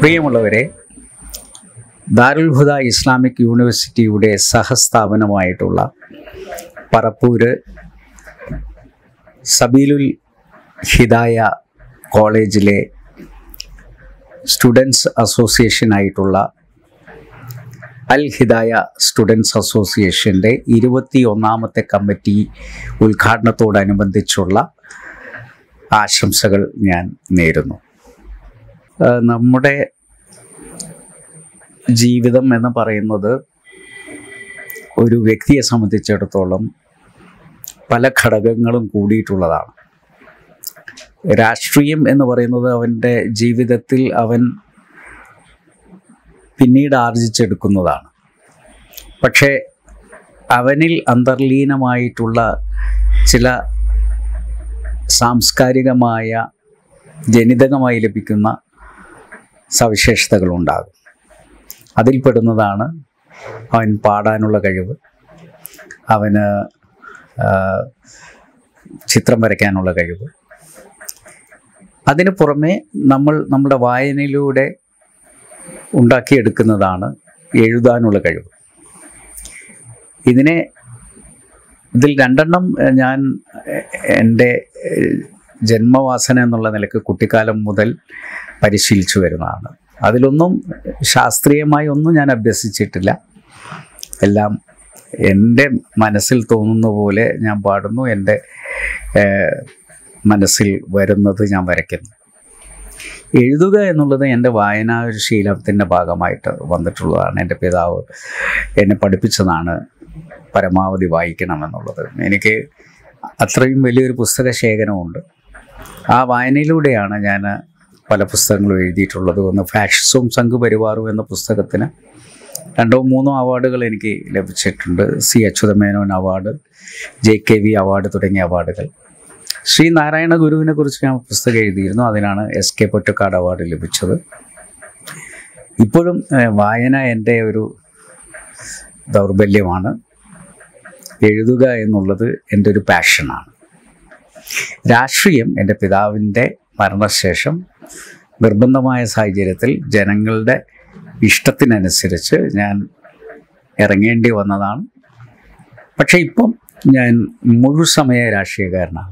പ്രിയമുള്ളവരെ ദാരുൽ ഹുദ ഇസ്ലാമിക് യൂണിവേഴ്സിറ്റിയുടെ സഹസ്ഥാപനമായിട്ടുള്ള പറപ്പൂര് സബീലുൽ ഹിദായ കോളേജിലെ സ്റ്റുഡൻസ് അസോസിയേഷനായിട്ടുള്ള അൽ ഹിദായ സ്റ്റുഡൻസ് അസോസിയേഷൻ്റെ ഇരുപത്തി ഒന്നാമത്തെ കമ്മിറ്റി ഉദ്ഘാടനത്തോടനുബന്ധിച്ചുള്ള ആശംസകൾ ഞാൻ നേരുന്നു ആ, നമ്മുടെ ജീവിതം എന്ന് പറയുന്നത് ഒരു വ്യക്തിയെ സംബന്ധിച്ചിടത്തോളം പല ഘടകങ്ങളും കൂടിയിട്ടുള്ളതാണ് രാഷ്ട്രീയം എന്ന് പറയുന്നത് അവൻ്റെ ജീവിതത്തിൽ അവൻ പിന്നീട് ആർജിച്ചെടുക്കുന്നതാണ് പക്ഷേ അവനിൽ അന്തർലീനമായിട്ടുള്ള ചില സാംസ്കാരികമായ ജനിതകമായി ലഭിക്കുന്ന സവിശേഷതകളുണ്ടാകും അതിൽപ്പെടുന്നതാണ് അവൻ പാടാനുള്ള കഴിവ് അവന് ആ, ചിത്രം വരയ്ക്കാനുള്ള കഴിവ് അതിന് പുറമെ നമ്മൾ നമ്മുടെ വായനയിലൂടെ ഉണ്ടാക്കിയെടുക്കുന്നതാണ് എഴുതാനുള്ള കഴിവ് ഇതിനെ ഇതിൽ രണ്ടെണ്ണം എഹ്, ഞാൻ എഹ്, എൻ്റെ എഹ്, ജന്മവാസന എന്നുള്ള നിലക്ക് കുട്ടിക്കാലം മുതൽ പരിശീലിച്ചു വരുന്നതാണ് അതിലൊന്നും ശാസ്ത്രീയമായി ഒന്നും ഞാൻ അഭ്യസിച്ചിട്ടില്ല എല്ലാം എൻ്റെ മനസ്സിൽ തോന്നുന്ന പോലെ ഞാൻ പാടുന്നു എൻ്റെ ഏഹ്, മനസ്സിൽ വരുന്നത് ഞാൻ വരയ്ക്കുന്നു എഴുതുക എന്നുള്ളത് എൻ്റെ വായനാ ഒരു ശീലത്തിൻ്റെ ഭാഗമായിട്ട് വന്നിട്ടുള്ളതാണ് എൻ്റെ പിതാവ് എന്നെ പഠിപ്പിച്ചതാണ് പരമാവധി വായിക്കണമെന്നുള്ളത് എനിക്ക് അത്രയും വലിയൊരു പുസ്തക ശേഖരമുണ്ട് ആ വായനയിലൂടെയാണ് ഞാൻ പല പുസ്തകങ്ങളും എഴുതിയിട്ടുള്ളത് ഒന്ന് ഫാഷിസവും സംഘപരിവാറും എന്ന പുസ്തകത്തിന് രണ്ടോ മൂന്നോ അവാർഡുകൾ എനിക്ക് ലഭിച്ചിട്ടുണ്ട് C Achutha Menon award J K V award തുടങ്ങിയ അവാർഡുകൾ ശ്രീ നാരായണ ഗുരുവിനെ കുറിച്ച് ഞാൻ പുസ്തകം എഴുതിയിരുന്നു അതിനാണ് എസ് കെ പൊറ്റക്കാട് അവാർഡ് ലഭിച്ചത് ഇപ്പോഴും ഏഹ്, വായന എൻ്റെ ഒരു ദൗർബല്യമാണ് എഴുതുക എന്നുള്ളത് എൻ്റെ ഒരു പാഷനാണ് രാഷ്ട്രീയം എൻ്റെ പിതാവിൻ്റെ മരണശേഷം നിർബന്ധമായ സാഹചര്യത്തിൽ ജനങ്ങളുടെ ഇഷ്ടത്തിനനുസരിച്ച് ഞാൻ ഇറങ്ങേണ്ടി വന്നതാണ് പക്ഷേ ഇപ്പം ഞാൻ മുഴുസമയ രാഷ്ട്രീയക്കാരനാണ്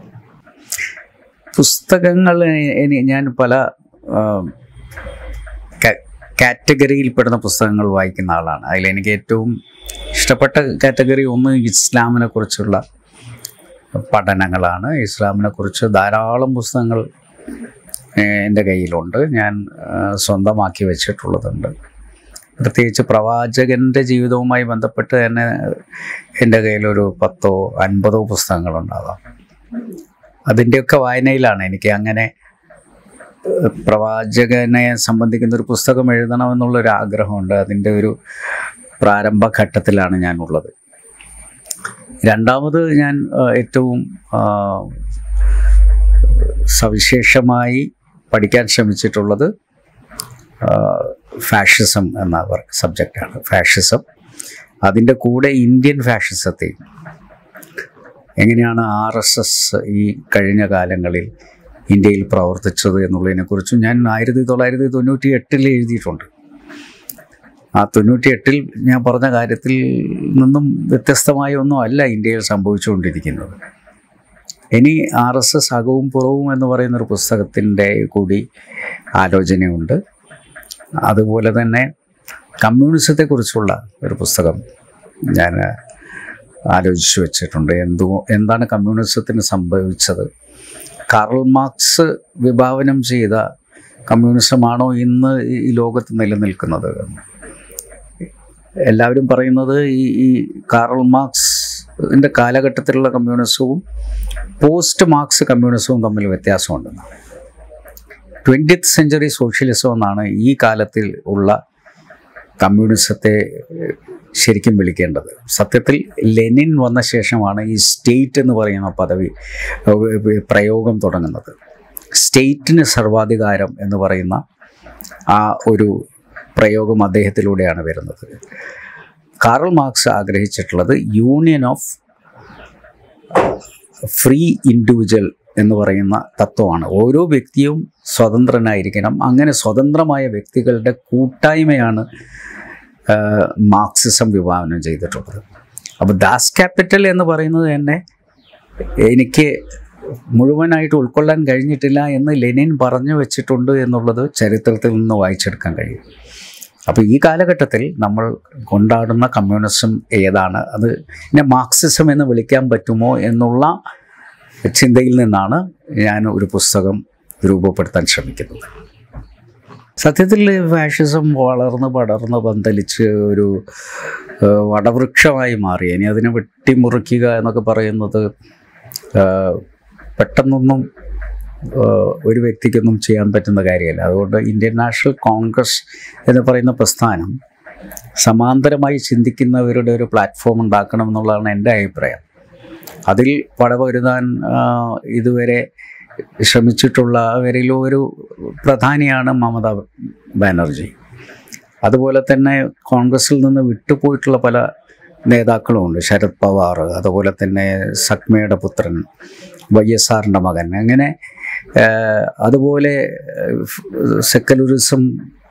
പുസ്തകങ്ങൾ എനി ഞാൻ പല ആ, കാ- കാറ്റഗറിയിൽപ്പെടുന്ന പുസ്തകങ്ങൾ വായിക്കുന്ന ആളാണ് അതിൽ എനിക്ക് ഏറ്റവും ഇഷ്ടപ്പെട്ട കാറ്റഗറി ഒന്ന് ഇസ്ലാമിനെ കുറിച്ചുള്ള പഠനങ്ങളാണ് ഇസ്ലാമിനെ കുറിച്ച് ധാരാളം പുസ്തകങ്ങൾ ഏഹ്, എൻ്റെ കയ്യിലുണ്ട് ഞാൻ ആ, സ്വന്തമാക്കി വെച്ചിട്ടുള്ളതുണ്ട് പ്രത്യേകിച്ച് പ്രവാചകൻ്റെ ജീവിതവുമായി ബന്ധപ്പെട്ട് തന്നെ എൻ്റെ കയ്യിലൊരു പത്തോ അൻപതോ പുസ്തകങ്ങളുണ്ടാകാം അതിൻ്റെയൊക്കെ വായനയിലാണ് എനിക്ക് അങ്ങനെ ഏഹ്, പ്രവാചകനെ സംബന്ധിക്കുന്ന ഒരു പുസ്തകം എഴുതണമെന്നുള്ളൊരു ആഗ്രഹമുണ്ട് അതിൻ്റെ ഒരു പ്രാരംഭഘട്ടത്തിലാണ് ഞാനുള്ളത് രണ്ടാമത് ഞാൻ ആ, ഏറ്റവും ആ, സവിശേഷമായി പഠിക്കാൻ ശ്രമിച്ചിട്ടുള്ളത് ആ, ഫാഷിസം എന്ന സബ്ജക്റ്റാണ് ഫാഷിസം അതിൻ്റെ കൂടെ ഇന്ത്യൻ ഫാഷിസത്തെയും എങ്ങനെയാണ് ആർ എസ് എസ് ഈ കഴിഞ്ഞ കാലങ്ങളിൽ ഇന്ത്യയിൽ പ്രവർത്തിച്ചത് എന്നുള്ളതിനെക്കുറിച്ചും ഞാൻ ആയിരത്തി തൊള്ളായിരത്തി തൊണ്ണൂറ്റി എട്ടിൽ എഴുതിയിട്ടുണ്ട് ആ തൊണ്ണൂറ്റി എട്ടിൽ ഞാൻ പറഞ്ഞ കാര്യത്തിൽ നിന്നും വ്യത്യസ്തമായ ഒന്നും അല്ല ഇന്ത്യയിൽ സംഭവിച്ചുകൊണ്ടിരിക്കുന്നത് ഇനി ആർ എസ് എസ് അകവും പുറവും എന്ന് പറയുന്നൊരു പുസ്തകത്തിൻ്റെ കൂടി ആലോചനയുണ്ട് അതുപോലെ തന്നെ കമ്മ്യൂണിസത്തെക്കുറിച്ചുള്ള ഒരു പുസ്തകം ഞാൻ ആലോചിച്ചു വെച്ചിട്ടുണ്ട് എന്തു എന്താണ് കമ്മ്യൂണിസത്തിന് സംഭവിച്ചത് കാർൾ മാർക്സ് വിഭാവനം ചെയ്ത കമ്മ്യൂണിസമാണോ ഇന്ന് ഈ ലോകത്ത് നിലനിൽക്കുന്നത് എല്ലാവരും പറയുന്നത് ഈ ഈ കാർൾ മാർക്സിൻ്റെ കാലഘട്ടത്തിലുള്ള കമ്മ്യൂണിസവും പോസ്റ്റ് മാർക്സ് കമ്മ്യൂണിസവും തമ്മിൽ വ്യത്യാസമുണ്ടെന്നാണ് ട്വൻറ്റിത്ത് സെഞ്ചുറി സോഷ്യലിസം എന്നാണ് ഈ കാലത്തിൽ ഉള്ള കമ്മ്യൂണിസത്തെ ശരിക്കും വിളിക്കേണ്ടത് സത്യത്തിൽ ലെനിൻ വന്ന ശേഷമാണ് ഈ സ്റ്റേറ്റ് എന്ന് പറയുന്ന പദവി ഏഹ്, പ്രയോഗം തുടങ്ങുന്നത് സ്റ്റേറ്റിന് സർവാധികാരം എന്ന് പറയുന്ന ആ ഒരു പ്രയോഗം അദ്ദേഹത്തിലൂടെയാണ് വരുന്നത് കാറൽ മാർക്സ് ആഗ്രഹിച്ചിട്ടുള്ളത് യൂണിയൻ ഓഫ് ഫ്രീ ഇൻഡിവിജ്വൽ എന്ന് പറയുന്ന തത്വമാണ് ഓരോ വ്യക്തിയും സ്വതന്ത്രനായിരിക്കണം അങ്ങനെ സ്വതന്ത്രമായ വ്യക്തികളുടെ കൂട്ടായ്മയാണ് ആ, മാർക്സിസം വിഭാവനം ചെയ്തിട്ടുള്ളത് അപ്പോൾ ദാസ് ക്യാപിറ്റൽ എന്ന് പറയുന്നത് തന്നെ എനിക്ക് മുഴുവനായിട്ട് ഉൾക്കൊള്ളാൻ കഴിഞ്ഞിട്ടില്ല എന്ന് ലെനിൻ പറഞ്ഞു വെച്ചിട്ടുണ്ട് എന്നുള്ളത് ചരിത്രത്തിൽ നിന്ന് വായിച്ചെടുക്കാൻ കഴിയും അപ്പോൾ ഈ കാലഘട്ടത്തിൽ നമ്മൾ കൊണ്ടാടുന്ന കമ്മ്യൂണിസം ഏതാണ് അത് പിന്നെ മാർക്സിസം എന്ന് വിളിക്കാൻ പറ്റുമോ എന്നുള്ള ചിന്തയിൽ നിന്നാണ് ഞാൻ ഒരു പുസ്തകം രൂപപ്പെടുത്താൻ ശ്രമിക്കുന്നത് സത്യത്തിൽ ഫാഷിസം വളർന്ന് പടർന്ന് പന്തലിച്ച് ഒരു ഏഹ്, വടവൃക്ഷമായി മാറി ഇനി അതിനെ വെട്ടിമുറിക്കുക എന്നൊക്കെ പറയുന്നത് ഏഹ്, പെട്ടെന്നൊന്നും ഏഹ്, ഒരു വ്യക്തിക്കൊന്നും ചെയ്യാൻ പറ്റുന്ന കാര്യമല്ല അതുകൊണ്ട് ഇന്ത്യൻ നാഷണൽ കോൺഗ്രസ് എന്ന് പറയുന്ന പ്രസ്ഥാനം സമാന്തരമായി ചിന്തിക്കുന്നവരുടെ ഒരു പ്ലാറ്റ്ഫോം ഉണ്ടാക്കണം എന്നുള്ളതാണ് എൻ്റെ അഭിപ്രായം അതിൽ പടപൊരുതാൻ ആ, ഇതുവരെ ശ്രമിച്ചിട്ടുള്ളവരിൽ ഒരു പ്രധാനിയാണ് മമതാ ബാനർജി അതുപോലെ തന്നെ കോൺഗ്രസിൽ നിന്ന് വിട്ടുപോയിട്ടുള്ള പല നേതാക്കളുമുണ്ട് ശരത് പവാർ അതുപോലെ തന്നെ സക്മയുടെ പുത്രൻ വൈ എസ് ആറിൻ്റെ മകൻ അങ്ങനെ ആ, അതുപോലെ സെക്കലുറിസം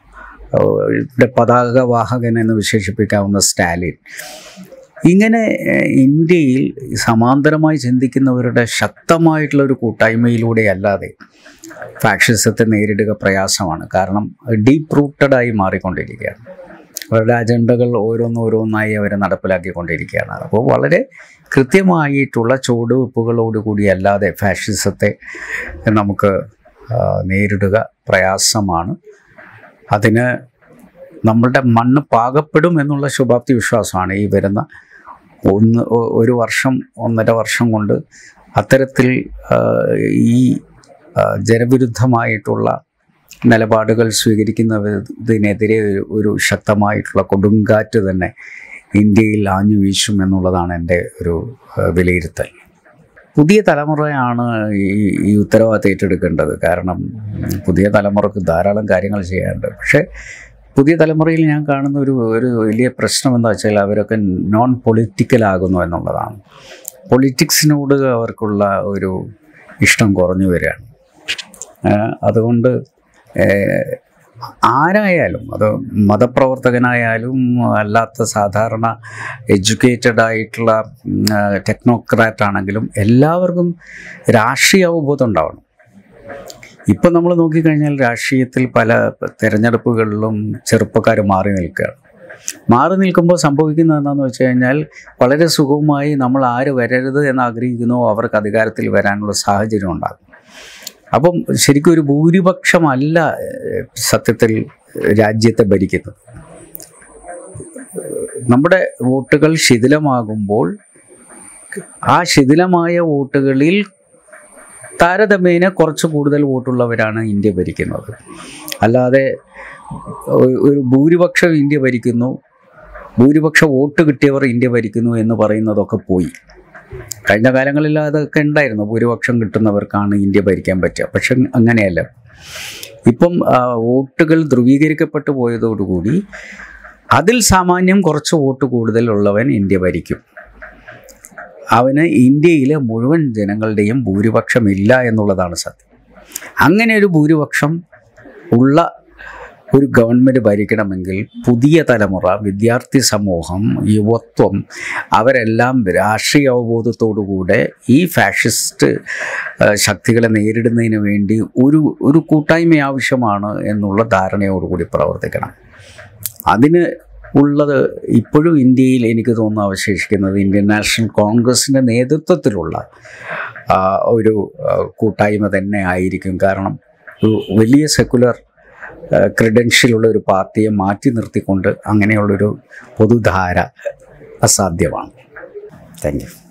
യുടെ പതാകവാഹകൻ എന്ന് വിശേഷിപ്പിക്കാവുന്ന സ്റ്റാലിൻ ഇങ്ങനെ ഏഹ്, ഇന്ത്യയിൽ സമാന്തരമായി ചിന്തിക്കുന്നവരുടെ ശക്തമായിട്ടുള്ള ഒരു കൂട്ടായ്മയിലൂടെ അല്ലാതെ ഫാഷിസത്തെ നേരിടുക പ്രയാസമാണ് കാരണം ഡീപ്പ് റൂട്ടഡായി മാറിക്കൊണ്ടിരിക്കുകയാണ് അവരുടെ അജണ്ടകൾ ഓരോന്നോരോന്നായി അവർ നടപ്പിലാക്കിക്കൊണ്ടിരിക്കുകയാണ് അപ്പോൾ വളരെ കൃത്യമായിട്ടുള്ള ചുവടുവെപ്പുകളോടുകൂടി അല്ലാതെ ഫാഷിസത്തെ നമുക്ക് ആ, നേരിടുക പ്രയാസമാണ് അതിന് നമ്മളുടെ മണ്ണ് പാകപ്പെടും എന്നുള്ള ശുഭാപ്തി വിശ്വാസമാണ് ഈ വരുന്ന ഒന്ന് ഒ- ഒരു വർഷം ഒന്നര വർഷം കൊണ്ട് അത്തരത്തിൽ ആ, ഈ ആ, ജനവിരുദ്ധമായിട്ടുള്ള നിലപാടുകൾ സ്വീകരിക്കുന്നതിനെതിരെ ഒരു- ഒരു ശക്തമായിട്ടുള്ള കൊടുങ്കാറ്റ് തന്നെ ഇന്ത്യയിൽ ആഞ്ഞു വീശും എന്നുള്ളതാണ് എൻ്റെ ഒരു ആ, വിലയിരുത്തൽ പുതിയ തലമുറയാണ് ഈ ഈ ഉത്തരവാദിത്തം ഏറ്റെടുക്കേണ്ടത് കാരണം ഉം, പുതിയ തലമുറക്ക് ധാരാളം കാര്യങ്ങൾ ചെയ്യാനുണ്ട് പക്ഷേ പുതിയ തലമുറയിൽ ഞാൻ കാണുന്ന ഒരു ഒരു വലിയ പ്രശ്നം എന്താ വെച്ചാൽ അവരൊക്കെ നോൺ പൊളിറ്റിക്കൽ ആകുന്നു എന്നുള്ളതാണ് പൊളിറ്റിക്സിനോട് അവർക്കുള്ള ഒരു ഇഷ്ടം കുറഞ്ഞു വരികയാണ് ഏഹ് അതുകൊണ്ട് ഏഹ് ആരായാലും അത് മതപ്രവർത്തകനായാലും അല്ലാത്ത സാധാരണ എഡ്യൂക്കേറ്റഡ് ആയിട്ടുള്ള ടെക്നോക്രാറ്റ് ആണെങ്കിലും എല്ലാവർക്കും രാഷ്ട്രീയ അവബോധം ഉണ്ടാവണം ഇപ്പം നമ്മൾ നോക്കിക്കഴിഞ്ഞാൽ രാഷ്ട്രീയത്തിൽ പല തെരഞ്ഞെടുപ്പുകളിലും ചെറുപ്പക്കാർ മാറി നിൽക്കുകയാണ് മാറി നിൽക്കുമ്പോൾ സംഭവിക്കുന്നത് എന്താണെന്ന് വെച്ച് കഴിഞ്ഞാൽ വളരെ സുഗമമായി നമ്മൾ ആര് വരരുത് എന്ന് ആഗ്രഹിക്കുന്നോ അവർക്ക് അധികാരത്തിൽ വരാനുള്ള സാഹചര്യം ഉണ്ടാകും അപ്പം ശരിക്കും ഒരു ഭൂരിപക്ഷമല്ല ഏഹ്, സത്യത്തിൽ രാജ്യത്തെ ഭരിക്കുന്നത് നമ്മുടെ വോട്ടുകൾ ശിഥിലമാകുമ്പോൾ ആ ശിഥിലമായ വോട്ടുകളിൽ താരതമ്യേന കുറച്ച് കൂടുതൽ വോട്ടുള്ളവരാണ് ഇന്ത്യ ഭരിക്കുന്നത് അല്ലാതെ ഒ- ഒരു ഭൂരിപക്ഷം ഇന്ത്യ ഭരിക്കുന്നു ഭൂരിപക്ഷ വോട്ട് കിട്ടിയവർ ഇന്ത്യ ഭരിക്കുന്നു എന്ന് പറയുന്നതൊക്കെ പോയി കഴിഞ്ഞ കാലങ്ങളിൽ അതൊക്കെ ഉണ്ടായിരുന്നു ഭൂരിപക്ഷം കിട്ടുന്നവർക്കാണ് ഇന്ത്യ ഭരിക്കാൻ പറ്റുക പക്ഷെ അങ്ങനെയല്ല ഇപ്പം ആ, വോട്ടുകൾ ധ്രുവീകരിക്കപ്പെട്ടു പോയതോടുകൂടി അതിൽ സാമാന്യം കുറച്ച് വോട്ട് കൂടുതലുള്ളവൻ ഇന്ത്യ ഭരിക്കും അവന് ഇന്ത്യയിലെ മുഴുവൻ ജനങ്ങളുടെയും ഭൂരിപക്ഷമില്ല എന്നുള്ളതാണ് സത്യം അങ്ങനെ ഒരു ഭൂരിപക്ഷം ഉള്ള ഒരു ഗവൺമെൻറ് ഭരിക്കണമെങ്കിൽ പുതിയ തലമുറ വിദ്യാർത്ഥി സമൂഹം യുവത്വം അവരെല്ലാം രാഷ്ട്രീയ അവബോധത്തോടുകൂടെ ഈ ഫാഷിസ്റ്റ് ആ, ശക്തികളെ നേരിടുന്നതിന് വേണ്ടി ഒരു ഒരു കൂട്ടായ്മ ആവശ്യമാണ് എന്നുള്ള ധാരണയോടുകൂടി പ്രവർത്തിക്കണം അതിന് ഉള്ളത് ഇപ്പോഴും ഇന്ത്യയിൽ എനിക്ക് തോന്നുന്നു അവശേഷിക്കുന്നത് ഇന്ത്യൻ നാഷണൽ കോൺഗ്രസിൻ്റെ നേതൃത്വത്തിലുള്ള ആ, ഒരു ആ, കൂട്ടായ്മ തന്നെ ആയിരിക്കും കാരണം ഒരു വലിയ സെക്കുലർ ക്രെഡൻഷ്യലുള്ള ഒരു പാർട്ടിയെ മാറ്റി നിർത്തിക്കൊണ്ട് അങ്ങനെയുള്ളൊരു പൊതുധാര അസാധ്യമാണ് താങ്ക് യു